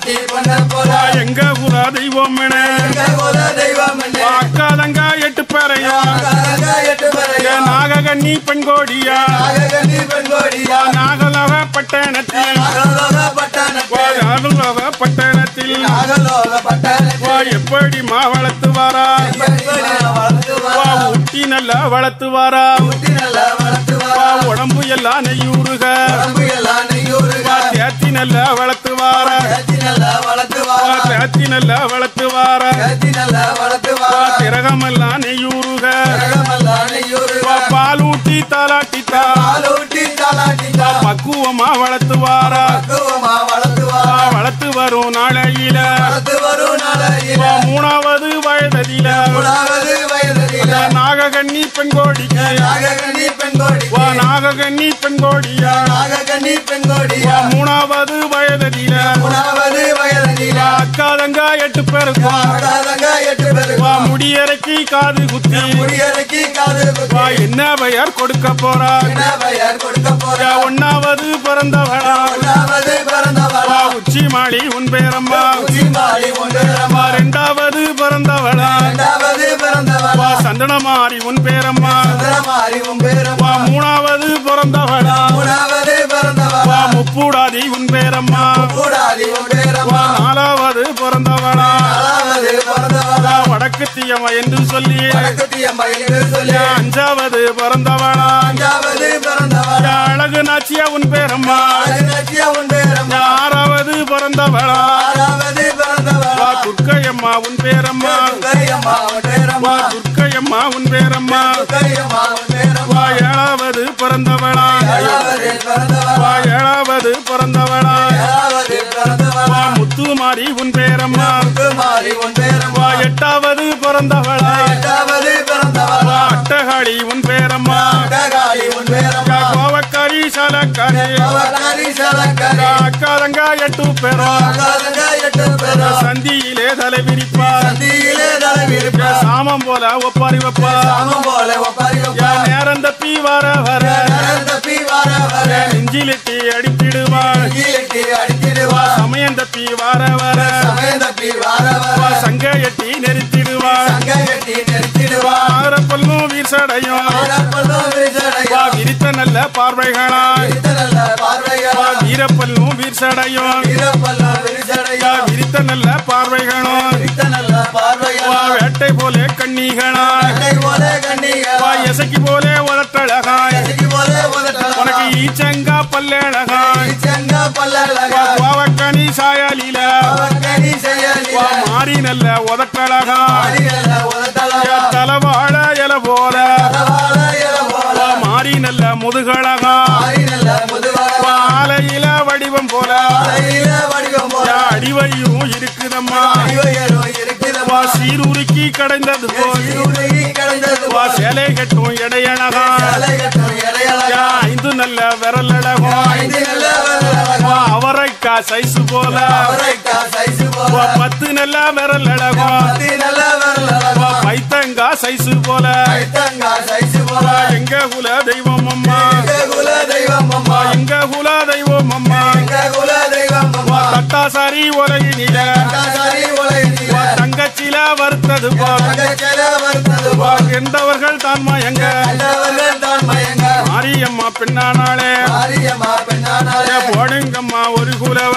[SPEAKER 4] தாலாட்டி பண்ண போல
[SPEAKER 3] எங்க குல தெய்வம் என
[SPEAKER 4] எங்க குல தெய்வம் என்ன
[SPEAKER 3] அக்கா தங்க எட்டு பேரையும்
[SPEAKER 4] காரங்க எட்டு பேரையும்
[SPEAKER 3] நாககன்னி பெண்கோடியா
[SPEAKER 4] நாககன்னி பெண்கோடியா
[SPEAKER 3] நாகலோக பட்டணத்தில்
[SPEAKER 4] நாகலோக பட்டணத்தில்
[SPEAKER 3] நாகலோக பட்டணத்தில்
[SPEAKER 4] நாகலோக பட்டணத்தில்
[SPEAKER 3] வா எப்படி மா வளர்த்து வாரா
[SPEAKER 4] வளர்த்து
[SPEAKER 3] வா ஊட்டி நல்லா வளர்த்து வாரா
[SPEAKER 4] ஊட்டி நல்லா வளர்த்து
[SPEAKER 3] வா உடம்பு எல்லாம் நெய்யூறுக
[SPEAKER 4] உடம்பு எல்லாம் நெய்யூறுக
[SPEAKER 3] வா தேத்தி நல்லா வளர்த்து வாரா
[SPEAKER 4] கத்தி நல்லா வளர்த்து
[SPEAKER 3] வா தேத்தி நல்லா வளர்த்து வாரா
[SPEAKER 4] கத்தி நல்லா வளர்த்து
[SPEAKER 3] வா திரகமெல்லாம் நெய்யூறுக
[SPEAKER 4] திரகமெல்லாம் நெய்யூறுக
[SPEAKER 3] வா பால் ஊட்டி தாலாட்டித்தா
[SPEAKER 4] பாலூட்டி தாலாட்டி
[SPEAKER 3] பக்குவமா வளர்த்து வாரா
[SPEAKER 4] பக்குவமா வளர்த்து
[SPEAKER 3] வா வளர்த்து வரும் நாளையில
[SPEAKER 4] வளர்த்து வரும் நாளையில
[SPEAKER 3] வா மூணாவது வயதில
[SPEAKER 4] மூணாவது வயதில
[SPEAKER 3] நாககன்னி பெண்கோடிக்கு
[SPEAKER 4] நாககன்னி பெண்கோடி
[SPEAKER 3] வா நாககன்னி பெண்கோடியா
[SPEAKER 4] நாககன்னி பெண்கோடியா
[SPEAKER 3] வா மூணாவது வயதில
[SPEAKER 4] மூணாவது வயதில
[SPEAKER 3] அக்கா தங்க எட்டு பேருக்கும்
[SPEAKER 4] ஆகாதங்க எட்டு பேரு
[SPEAKER 3] வா முடியறைக்கு காது குத்தி
[SPEAKER 4] முடியறைக்கு காது
[SPEAKER 3] வா என்ன பெயர் கொடுக்க போறா
[SPEAKER 4] பெயர் கொடுக்க போற
[SPEAKER 3] வா ஒன்னாவது பிறந்தவளா
[SPEAKER 4] மூணாவது பிறந்தவளா
[SPEAKER 3] வா உச்சி மாடி உன் பேரம்மா
[SPEAKER 4] உச்சிமாடி ஒன்று
[SPEAKER 3] வா ரெண்டாவது பிறந்தவளா
[SPEAKER 4] இரண்டாவது பிறந்தவளா
[SPEAKER 3] வா சந்தனமாரி உன் பேரம்மா
[SPEAKER 4] சந்திரமாரி உன் பேரம்மா
[SPEAKER 3] வா மூணாவது பிறந்தவளா
[SPEAKER 4] மூணாவது பிறந்தவளா
[SPEAKER 3] வா முப்பூடாதி உன் பேரம்மா
[SPEAKER 4] கூடாதி உன் பேரம்மா
[SPEAKER 3] வா நாலாவது பிறந்தவளா
[SPEAKER 4] நாலாவது பிறந்தவளா
[SPEAKER 3] வா வடக்கு தீயம்மா என்று சொல்லி
[SPEAKER 4] வடக்குத்தி அம்மா என்று சொல்லி
[SPEAKER 3] அஞ்சாவது பிறந்தவளா
[SPEAKER 4] அஞ்சாவது பிறந்தவளா
[SPEAKER 3] அழகு நாச்சியா உன் பேரம்மா
[SPEAKER 4] அழகாட்சியா உன் பேரம்மா
[SPEAKER 3] ஆறாவது பிறந்தவளா
[SPEAKER 4] ஆறாவது பிறந்தவளா
[SPEAKER 3] வா துர்க்கையம்மா உன் பேரம்மா
[SPEAKER 4] கையம்மா உன் பேரம்மா
[SPEAKER 3] வா துர்க்கையம்மா உன் பேரம்மா
[SPEAKER 4] கையம்மா உன் பேரம்மா
[SPEAKER 3] வா ஏழாவது பிறந்தவளா
[SPEAKER 4] ஏழாவது பிறந்தவளா
[SPEAKER 3] வா ஏழாவது பிறந்தவளா
[SPEAKER 4] ஏழாவது பிறந்தவளா
[SPEAKER 3] வா முத்துமாரி உன் பேரம்மா
[SPEAKER 4] மாறி உன் பேரம்மா
[SPEAKER 3] வா எட்டாவது பிறந்தவளா
[SPEAKER 4] எட்டாவது பிறந்தவளா
[SPEAKER 3] வா அட்டகாளி உன் பேரம்மா
[SPEAKER 4] காளி உன் பேரம்மா
[SPEAKER 3] வா கோவக்காரி சலக்காரி
[SPEAKER 4] அவகாரி சலக்காரி
[SPEAKER 3] வா அக்காதங்க எட்டு பேரும்
[SPEAKER 4] காலங்க எட்டு பேரும்
[SPEAKER 3] சந்தியிலே தலை விரிப்பா
[SPEAKER 4] சந்தியிலே தலைவிருப்பா
[SPEAKER 3] சாமம் போல ஒப்பாரி வைப்பா
[SPEAKER 4] சாமம் போல ஒப்பாரி வைப்பா
[SPEAKER 3] என் நேரம் தப்பி வர வர
[SPEAKER 4] தப்பி வர வர
[SPEAKER 3] நெஞ்சிலிட்டி அடித்திடுவா
[SPEAKER 4] கீழட்டி அடித்திடுவா
[SPEAKER 3] சமயம் தப்பி வர வர
[SPEAKER 4] சமயம் தப்பி வர வர
[SPEAKER 3] வா சங்க எட்டி நெரித்திடுவா
[SPEAKER 4] சங்க கட்டி நிறுத்திடுவா
[SPEAKER 3] ஆரப்பல்லும் வீசடையும்
[SPEAKER 4] ஆடப்படும் விரிசடையா
[SPEAKER 3] வா விரித்த நல்ல பார்வைகளா
[SPEAKER 4] விரித்த நல்ல பார்வையா
[SPEAKER 3] வா வீரப்பல்லும் வீர்சடையும்
[SPEAKER 4] வீரப்பல்லம் விரிசடையா
[SPEAKER 3] வா விரித்த நல்ல பார்வைகளும்
[SPEAKER 4] விரித்த நல்ல பார்வையா
[SPEAKER 3] வா வேட்டை போலே கண்ணிகளா
[SPEAKER 4] கட்டை போல கண்ணியா
[SPEAKER 3] வா எசைக்கு போலே உதட்டழகாய்
[SPEAKER 4] எசைக்கு போல உதட்டலாம்
[SPEAKER 3] உனக்கு ஈச்சங்கா பல்லழகாய்
[SPEAKER 4] செங்க பல்லழகா
[SPEAKER 3] வா கோவக்கனி சாயலில
[SPEAKER 4] அவக்கணி செயலில
[SPEAKER 3] வா மாறி நல்ல உதட்டழகா
[SPEAKER 4] அடிகள உதட்டலகா
[SPEAKER 3] தலவாழ இல போல
[SPEAKER 4] தலவாழ இல போல
[SPEAKER 3] வா மாறி நல்ல முதுகழகா
[SPEAKER 4] மாறி நல்ல முதுவழகா
[SPEAKER 3] வா ஆலையில வடிவம் போல
[SPEAKER 4] அறையில வடிவம் போல
[SPEAKER 3] யா அடிவையும் இருக்குதம்மா
[SPEAKER 4] அறிவையரும் இருக்குதம்மா
[SPEAKER 3] வா சீருருக்கி கடைந்தது போல்
[SPEAKER 4] இருளி கடந்தது
[SPEAKER 3] வா சேலை கட்டும் இடையழகா
[SPEAKER 4] அலைகட்டும் இடையழகா
[SPEAKER 3] யா ஐந்து நல்ல விரல் அழகும்
[SPEAKER 4] ஐந்து நல்ல விரலழகா
[SPEAKER 3] வா அவரைக்கா சைசு போல
[SPEAKER 4] அவரைக்கா சைசு
[SPEAKER 3] வா
[SPEAKER 4] போல
[SPEAKER 3] பத்து நல்ல விரல் அழகும்
[SPEAKER 4] பத்தி நல்ல விரலழகா
[SPEAKER 3] வா பைத்தங்கா சைசு போல
[SPEAKER 4] கைத்தங்கா சைசு போல
[SPEAKER 3] வா எங்க குல தெய்வம் அம்மா
[SPEAKER 4] எங்க குல தெய்வம் அம்மா
[SPEAKER 3] வா எங்க குல தெய்வம் அம்மா
[SPEAKER 4] எங்க குல தெய்வம்
[SPEAKER 3] வா
[SPEAKER 4] அம்மா
[SPEAKER 3] தட்டாசாரி உலகினில
[SPEAKER 4] சாரி உலகினில
[SPEAKER 3] வா தங்கச்சில வருத்தது போல்
[SPEAKER 4] தங்கச்சல வருத்தது
[SPEAKER 3] வா
[SPEAKER 4] போல்
[SPEAKER 3] எந்தவர்கள் தான் மயங்க
[SPEAKER 4] கண்டவர்கள் தான் மயங்க
[SPEAKER 3] மாரியம்மா பெண்ணானாளே
[SPEAKER 4] மாரியம்மா பெண்ணானாலே
[SPEAKER 3] ஏ போடுங்கம்மா ஒரு குலவ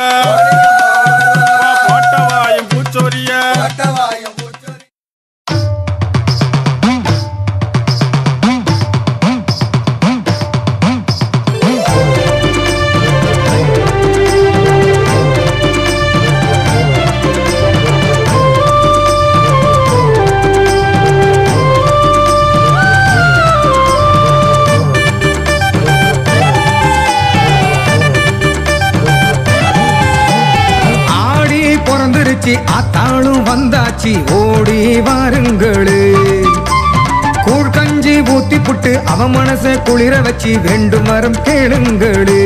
[SPEAKER 3] வா போட்டவாயும் பூச்சோரிய
[SPEAKER 4] பட்டவாயம் பூச்சொரி
[SPEAKER 5] ஆடி பிறந்துருச்சு ஆத்தாளும் வந்தாச்சு ஓடி வாருங்களே கூழ் கஞ்சி ஊத்தி புட்டு அவ மனச குளிர வச்சு வேண்டும் வரம் கேளுங்களே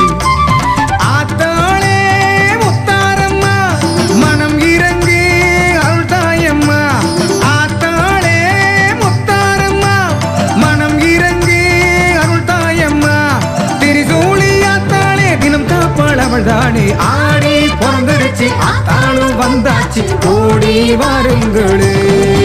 [SPEAKER 5] ஆத்தாளே முத்தாரம்மா மனம் இறங்கி அருள்தாயம்மா ஆத்தாளே முத்தாரம்மா மனம் இறங்கி அருள்தாயம்மா திரிசூலி ஆத்தாளே தினம் காப்பாள் அவள் தானே ஆடி பிறந்துருச்சு ஆத்தாளும் வந்தாச்சு ஓடி வாருங்களே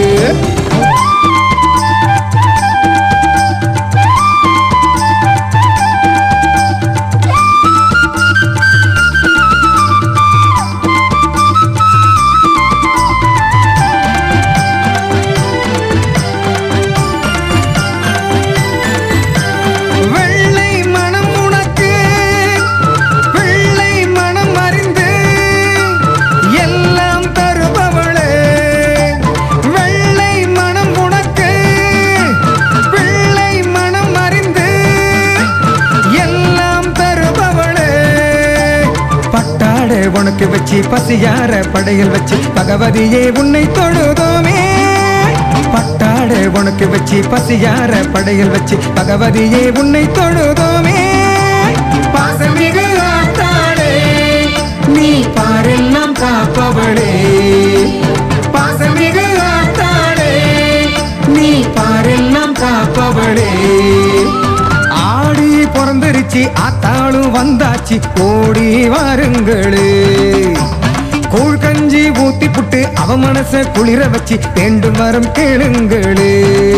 [SPEAKER 5] வெள்ளை மனம் உனக்கு வெள்ளை மனம் அறிந்து எல்லாம் தருபவளே வெள்ளை மனம் உனக்கு வெள்ளை மனம் அறிந்து எல்லாம் தருபவளே பட்டாடை உனக்கு வச்சு பசியார படையல் வச்சு பகவதியே உன்னை தொழுதோமே பட்டாடை உனக்கு வச்சு பசியார படையல் வச்சு பகவதியே உன்னை தொழுதோமே பாசமிகு ஆத்தாளே நீ பாரெல்லாம் காப்பவளே பாசமிகு ஆத்தாளே நீ பாரெல்லாம் காப்பவளே ஆடி பிறந்துருச்சு ஆத்தாளும் வந்தாச்சு ஓடி வாருங்களே கூழ் கஞ்சி ஊத்தி புட்டு அவ மனச குளிர வச்சு வேண்டும் வரம் கேளுங்களே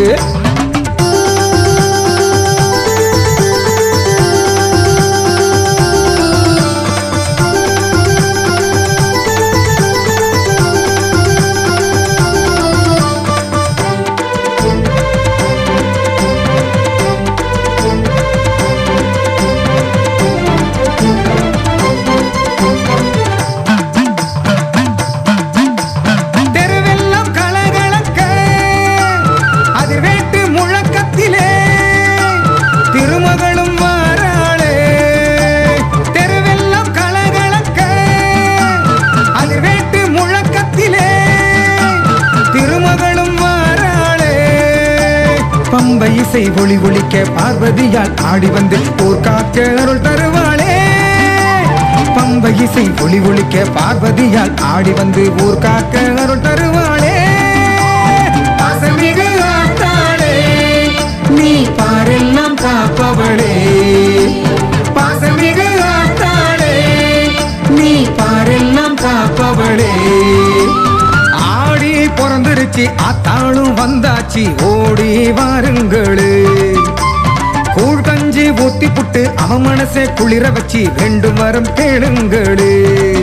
[SPEAKER 5] தெருவெல்லாம் கலகலக்க அதிர்வேட்டு முழக்கத்திலே திருமகளும் வாராளே தெருவெல்லாம் கலகலக்க அதிர்வேட்டு முழக்கத்திலே திருமகளும் வாராளே பம்பை இசை ஒளி ஒலிக்க பார்வதியால் ஆடி வந்து ஊர் காக்க அருள் தருவாளே பம்பை இசை ஒளி ஒலிக்க பார்வதியால் ஆடி வந்து ஊர் காக்க அருள் தருவாளே பாசமிகு ஆத்தாளே நீ பாரெல்லாம் காப்பவளே பாசமிகு ஆத்தாளே நீ பாரெல்லாம் காப்பவளே ஆடி பிறந்துருச்சு ஆத்தாளும் வந்தாச்சு ஓடி வாருங்களே கூழ் கஞ்சி ஊத்தி புட்டு அவன் மனசை குளிர வச்சு வேண்டும் வரம் கேளுங்களே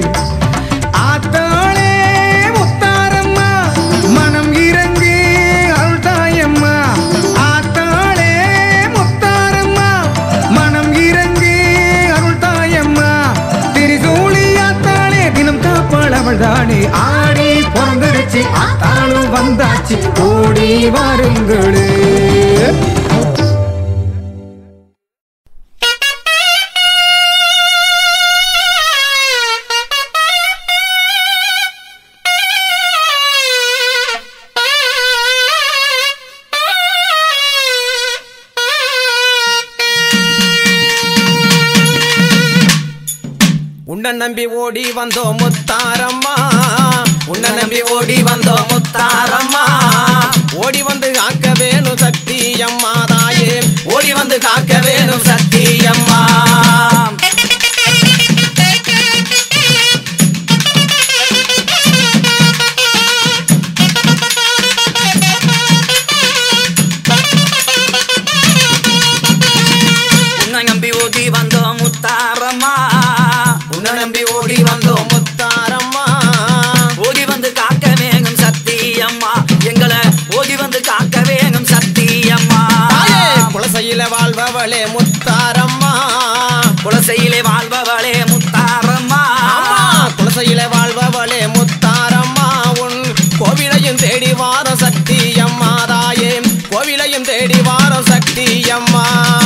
[SPEAKER 5] ஆத்தாளே முத்தாரம்மா மனம் இறங்கி அருள்தாயம்மா ஆத்தாளே முத்தாரம்மா மனம் இறங்கி அருள்தாயம்மா திரிசூலி ஆத்தாளே தினம் காப்பாள் அவள் தானே ஆடி பிறந்துருச்சு ஆத்தாளும் வந்தாச்சு ஓடி வாருங்களே
[SPEAKER 2] உன்னை நம்பி ஓடி வந்தோம் முத்தாரம்மா
[SPEAKER 1] உன்னை நம்பி ஓடி வந்தோம் முத்தாரம்மா
[SPEAKER 2] ஓடி வந்து காக்க வேணும் சக்தி அம்மா தாயே
[SPEAKER 1] ஓடி வந்து காக்க வேணும் சத்தியம்மா உன்னை நம்பி ஓடி வந்தோம் முத்தாரம்மா உன்னை நம்பி ஓடி வந்தோம்
[SPEAKER 2] முத்தாரம்மா
[SPEAKER 1] ஓடி வந்து காக்க வேணும் சத்தியம்மா எங்களை ஓடி வந்து காக்க வேணும் சத்தியம்மா
[SPEAKER 2] தாயே குலசையில வாழ்பவளே முத்தாரம்மா
[SPEAKER 1] குலசையிலே வாழ்பவளே முத்தாரம்மா
[SPEAKER 2] அம்மா குலசையில வாழ்பவளே முத்தாரம்மா உன் கோவிலையும் தேடி வார சக்தி அம்மா தாயே கோவிலையும் தேடி வார சக்தி அம்மா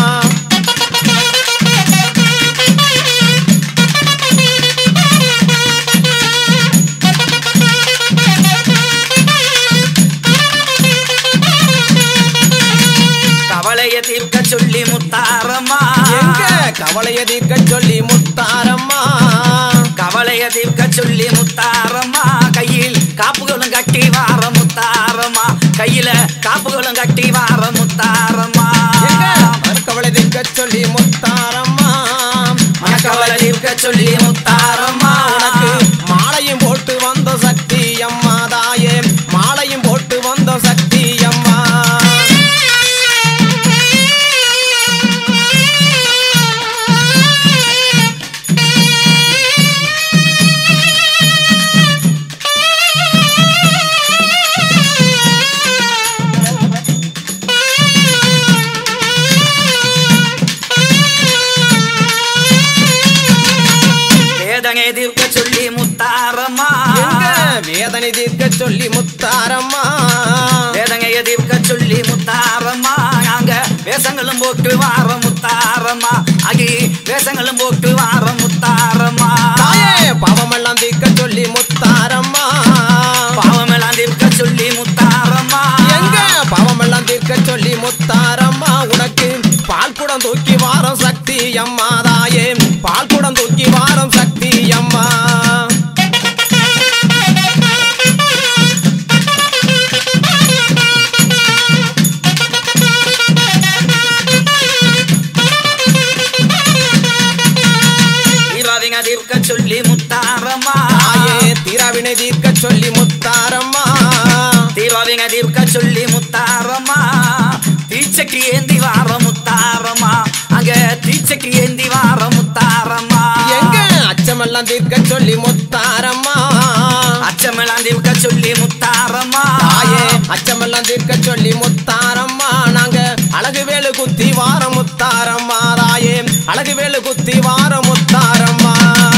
[SPEAKER 1] கவலைய தீர்க்க சொல்லி முத்தாரம்மா
[SPEAKER 2] எங்க கவலைய தீர்க்க சொல்லி முத்தாரம்மா
[SPEAKER 1] கவலைய தீர்க்க சொல்லி முத்தாரம்மா கையில் காப்புகளும் கட்டி வார முத்தாரம்மா கையில காப்புகளும் கட்டி வார முத்தாரம்மா
[SPEAKER 2] எங்க மறுக்கவலை தீர்க்க சொல்லி முத்தாரம்மா
[SPEAKER 1] மனக்கவலை தீர்க்க சொல்லி முத்தாரம்மா
[SPEAKER 2] உனக்கு மாலையும் போட்டு வந்த
[SPEAKER 1] தீர்க்க சொல்லி முத்தாரம்மா
[SPEAKER 2] எங்க வேதனை தீர்க்க சொல்லி முத்தாரம்மா
[SPEAKER 1] வேதனைய தீர்க்க சொல்லி முத்தாரம்மா நாங்க வேஷங்களும் போட்டு வார முத்தாரம்மா அகி வேஷங்களும் போட்டு வார முத்தாரம்மா
[SPEAKER 2] தாயே பாவமெல்லாம் தீர்க்க சொல்லி முத்தாரம்மா
[SPEAKER 1] பாவமெல்லாம் தீர்க்க சொல்லி முத்தாரம்மா
[SPEAKER 2] எங்க பாவமெல்லாம் தீர்க்க சொல்லி முத்தாரம்மா உனக்கு பால் குடம் தூக்கி வாரம் சக்தி அம்மா தாயே பால் குடம் தூக்கி வாரம் சக்தி அம்மா
[SPEAKER 1] தீராவிங்க தீர்க்க சொல்லி முத்தாரம்மா
[SPEAKER 2] தாயே தீராவினை தீர்க்க சொல்லி முத்தாரம்மா
[SPEAKER 1] தீராவிங்க தீர்க்க சொல்லி முத்தாரம்மா தீச்சக்கி ஏந்தி வார முத்தாரம்மா அங்க தீச்சக்கி ஏந்தி வார முத்தாரம்மா
[SPEAKER 2] எங்க அச்சமெல்லாம் தீர்க்க சொல்லி முத்தாரம்மா
[SPEAKER 1] அச்சமெல்லாம் தீர்க்க சொல்லி முத்தாரம்மா
[SPEAKER 2] தாயே அச்சமெல்லாம் தீர்க்க சொல்லி முத்தாரம்மா நாங்க அழகு வேலு குத்தி வார முத்தாரம்மா தாயே அழகு வேலு குத்தி வார முத்தாரம்மா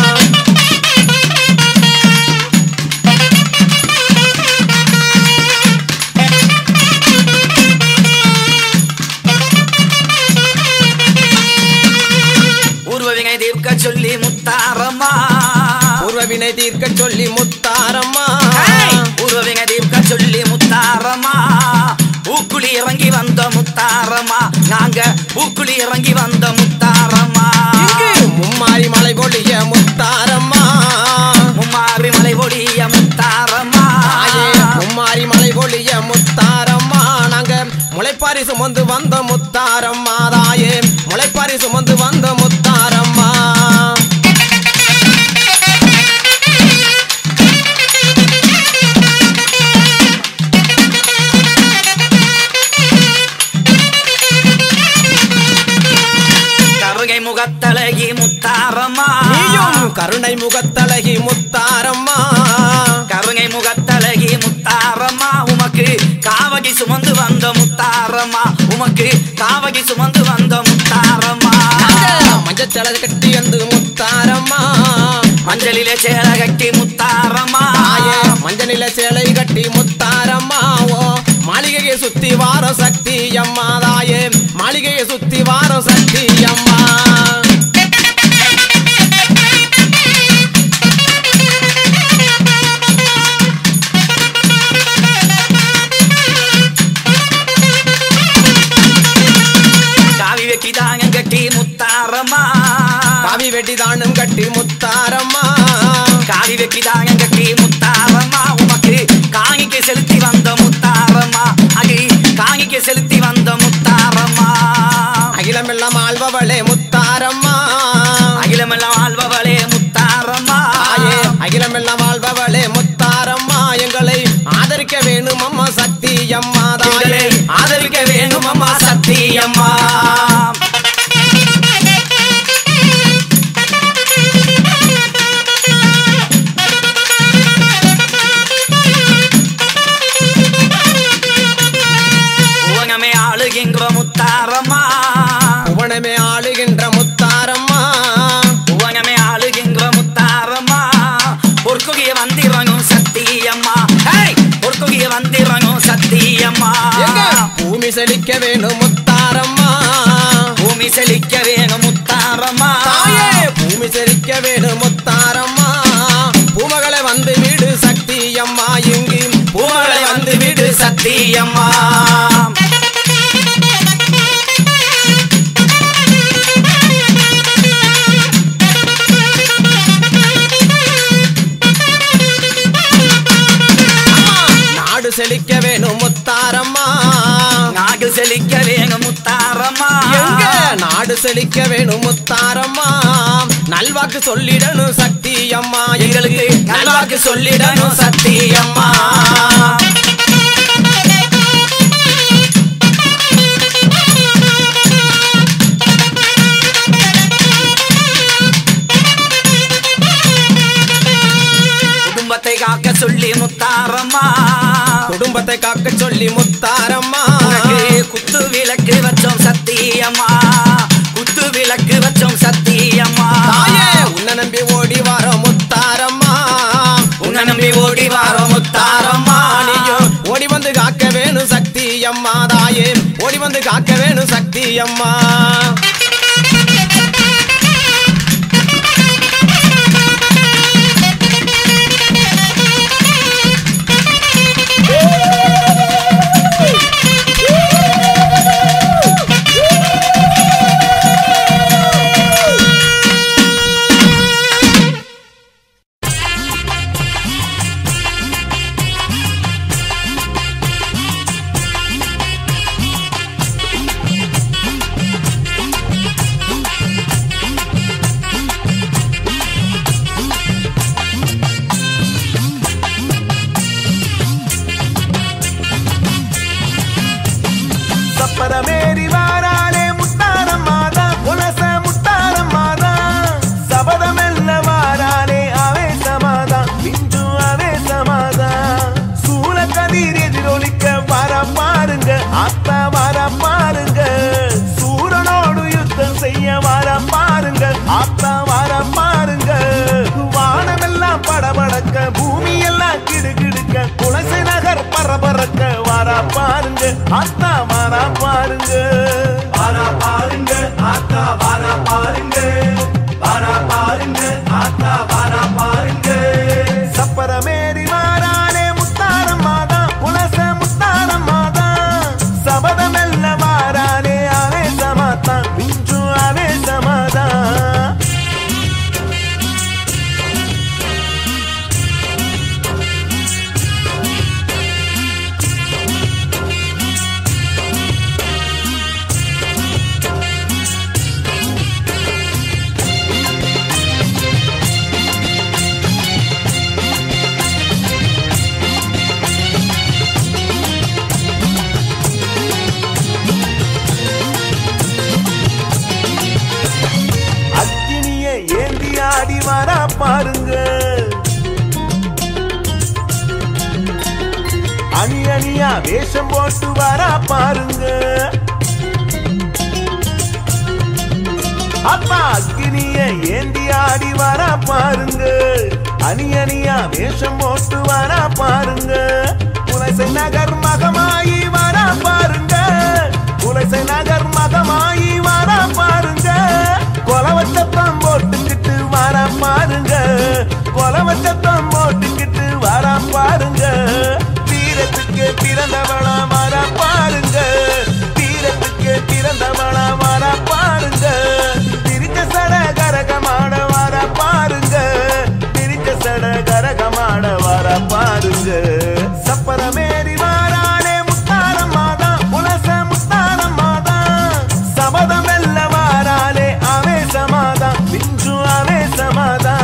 [SPEAKER 1] ஊர்வவிங்க தீர்க்க சொல்லி முத்தாரம்மா
[SPEAKER 2] பூர்வவினை தீர்க்க சொல்லி முத்தாரம்மா
[SPEAKER 1] ஏய்! ஊர்வவிங்க தீர்க்க சொல்லி முத்தாரம்மா பூக்குழி இறங்கி வந்த முத்தாரம்மா நாங்க பூக்குழி இறங்கி வந்த முத்தாரம்மா
[SPEAKER 2] இங்கு மும்மாரி மலை பொழிய முத்தாரம்மா
[SPEAKER 1] மும்மாரி மலை ஒடிய முத்தாரம்மா
[SPEAKER 2] தாயே மும்மாரி மலை பொழிய முத்தாரம்மா நாங்க முளைப்பாரி சுமந்து வந்த முத்தாரம்மா தாயே முளைப்பாரி சுமந்து வந்த முத்தாரம்மா
[SPEAKER 1] கருகை முகத்தழகி முத்தாரம்மா
[SPEAKER 2] நீயும் கருணை முகத்தழகி முத்தாரம்மா
[SPEAKER 1] கருங்கை முகத்தழகி முத்தாரம்மா உமக்கு காவகி சுமந்து வந்த முத்தாரம்மா உமக்கு காவகி சுமந்து வந்த முத்தாரம்மா
[SPEAKER 2] மஞ்சச்சலை கட்டி வந்து முத்தாரம்மா
[SPEAKER 1] மஞ்சளிலே சேல கட்டி முத்தாரம்மா
[SPEAKER 2] தாயே மஞ்சனில சேலை கட்டி முத்தாரம்மா ஓ மாளிகையை சுத்தி வார சக்தி அம்மா தாயே மாளிகையை சுத்தி வார சக்தி அம்மா
[SPEAKER 1] காவி வெட்டி தாங்க கட்டி முத்தாரம்மா
[SPEAKER 2] காவி வெட்டி தானும் கட்டி முத்தாரம்மா
[SPEAKER 1] காவி வெட்டி தாங்க கட்டி முத்தாரம்மா உமக்கு காணிக்கு செலுத்தி வந்த முத்தாரம்மா அடி காணிக்கு செலுத்தி வந்த முத்தாரம்மா
[SPEAKER 2] அகிலமெல்லாம் ஆள்பவளே முத்தாரம்மா
[SPEAKER 1] அகிலமெல்லாம் ஆள்பவளே முத்தாரம்மா
[SPEAKER 2] தாயே அகிலமெல்லாம் வாழ்பவளே முத்தாரம்மா எங்களை ஆதரிக்க வேணும் அம்மா சக்தி அம்மா தாயே
[SPEAKER 1] எங்களை ஆதரிக்க வேணும் அம்மா சக்தி அம்மா உலகமே ஆளுகின்ற முத்தாரம்மா
[SPEAKER 2] புவனமே ஆளுகின்ற முத்தாரம்மா
[SPEAKER 1] உலகமே ஆளுகின்ற முத்தாரம்மா பொற்கொடிய வந்திறங்கும் சத்தியம்மா ஹேய்! பொற்கொடிய வந்திறங்கும் சத்தியம்மா
[SPEAKER 2] எங்க பூமி செழிக்க வேணும் முத்தாரம்மா
[SPEAKER 1] பூமி செழிக்க வேணும் முத்தாரம்மா
[SPEAKER 2] தாயே பூமி செழிக்க வேணும் முத்தாரம்மா பூமகளை வந்து வீடு சக்தி அம்மா இங்கு
[SPEAKER 1] பூமகளை வந்து விடு சத்தியம்மா
[SPEAKER 2] நாடு செழிக்க வேணும் முத்தாரம்மா
[SPEAKER 1] நாடு செழிக்க வேணும் முத்தாரம்மா
[SPEAKER 2] எங்க நாடு செழிக்க வேணும் முத்தாரம்மா நல்வாக்கு சொல்லிடணும் சக்தி அம்மா
[SPEAKER 1] எங்களுக்கு நல்வாக்கு சொல்லிடணும் சத்தியம்மா குடும்பத்தை காக்க சொல்லி முத்தாரம்மா
[SPEAKER 2] குடும்பத்தை காக்க சொல்லி முத்தாரம்மா
[SPEAKER 1] உனக்கு குத்து விளக்கு வச்சோம் சத்தியம்மா குத்து விளக்கு வச்சோம் சத்தியம்மா
[SPEAKER 2] தாயே உன்னை நம்பி ஓடி வர முத்தாரம்மா
[SPEAKER 1] ஓடி வார முத்தாரம்மா
[SPEAKER 2] நீயும் ஓடி வந்து காக்க வேணும் சக்தி அம்மா தாயே ஓடி வந்து காக்க வேணும் சக்தி அம்மா
[SPEAKER 6] சப்பரமேறி வாராளே முத்தாரம் மாதா உலச முத்தாரம் மாதா சபதமெல்ல வாராளே ஆவேசமாதா மிஞ்சு ஆவேசமாதா சூழ கதிர் எதிரொலிக்க வர பாருங்க அத்தா வர பாருங்க சூரனோடு யுத்தம் செய்ய வர பாருங்க அத்தா வர பாருங்க வானமெல்லாம் படபடக்க பூமி எல்லாம் கிடுகிடுக்க குலசை நகர் பரபரக்க வர பாருங்க அத்தா வர பாருங்க வர பாருங்க அத்தா வர பாருங்க வர பாருங்க அத்தா வர பாருங்க சப்பரமேறி மாறானே முத்தாரம் மாதா குலச முத்தாரம் மாதா சபதமெல்ல மாறானே ஆவேசமாத்தா மிஞ்சு ஆவேசமாதா அக்கினிய ஏந்தி ஆடி வரா பாருங்க அணி அணியா வேஷம் போட்டு வரா பாருங்க அப்பா அக்கினிய ஏந்தி ஆடி வரா பாருங்க அணி அணியா வேஷம் போட்டு வரா பாருங்க குலசை நகர் மகமாயி வரா பாருங்க குலசை நகர் மகமாயி வரா பாருங்க கொலவச்சத்தம் போட்டுக்கிட்டு வரா பாருங்க கொலவச்சத்தம் போட்டுக்கிட்டு வரா பாருங்க வீரத்துக்கு பிறந்தவளா வரா பாருங்க வீரத்துக்கு பிறந்தவளா வரா பாருங்க பிரிச்ச சட கரகமாட வர பாருங்க பிரிச்ச சட கரகமாட வர பாருங்க சப்பரமேறி வாரானே முத்தாரம் மாதா உலச முத்தாரம் மாதா சபதம் வெல்ல வாராலே ஆவேசமாதா பிஞ்சு ஆவேசமாதா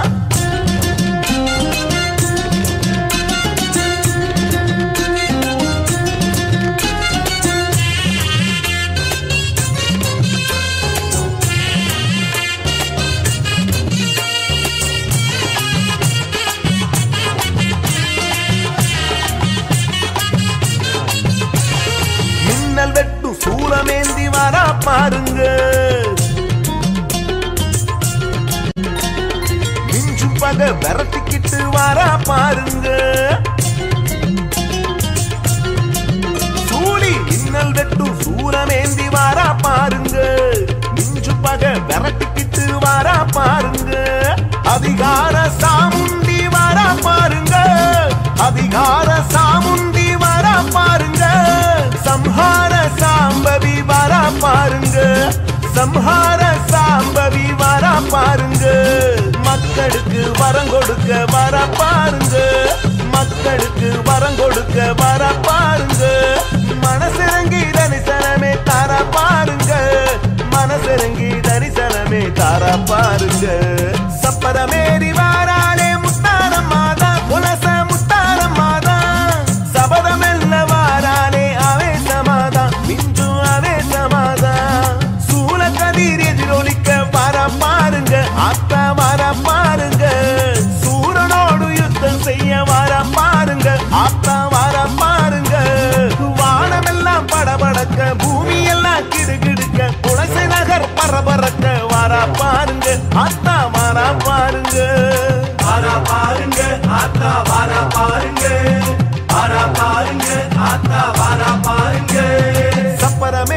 [SPEAKER 6] மின்னல் வெட்டும் சூலமேந்தி வரா பாருங்க மிஞ்சு பக விரட்டிக்கிட்டு வரா பாருங்க சூழி மின்னல் வெட்டும் சூலமேந்தி வரா பாருங்க மிஞ்சு பக விரட்டிக்கிட்டு வரா பாருங்க அதிகார சாமுண்டி வரா பாருங்க அதிகார சாமுண்டி வரா பாருங்க சம்ஹார சாம்பவி வரா பாருங்க சம்ஹார சாம்பவி வரா பாருங்க மக்களுக்கு வரம் கொடுக்க வர பாருங்க மக்களுக்கு வரம் கொடுக்க வர பாருங்க மனசிறங்கி தரிசனமே தர பாருங்க மனசிறங்கி தரிசனமே தர பாருங்க சப்பரமேறி வாராளே முத்தாரம் மாதா குலச முத்தாரம் மாதா சபதமெல்ல வாராளே ஆவேசமாதா மிஞ்சு ஆவேசமாதா சூழ கதிர் எதிரொலிக்க வர பாருங்க அத்தா வர பாருங்க சூரனோடு யுத்தம் செய்ய வர பாருங்க அத்தா வர பாருங்க வானமெல்லாம் படபடக்க பூமி எல்லாம் கிடுகிடுக்க குலசை நகர் பரபரக்க வர பாருங்க அத்தா வர பாருங்க வர பாருங்க ஆத்தா வாரா பாருங்க வாரா பாருங்க ஆத்தா வாரா பாருங்க சப்பரமே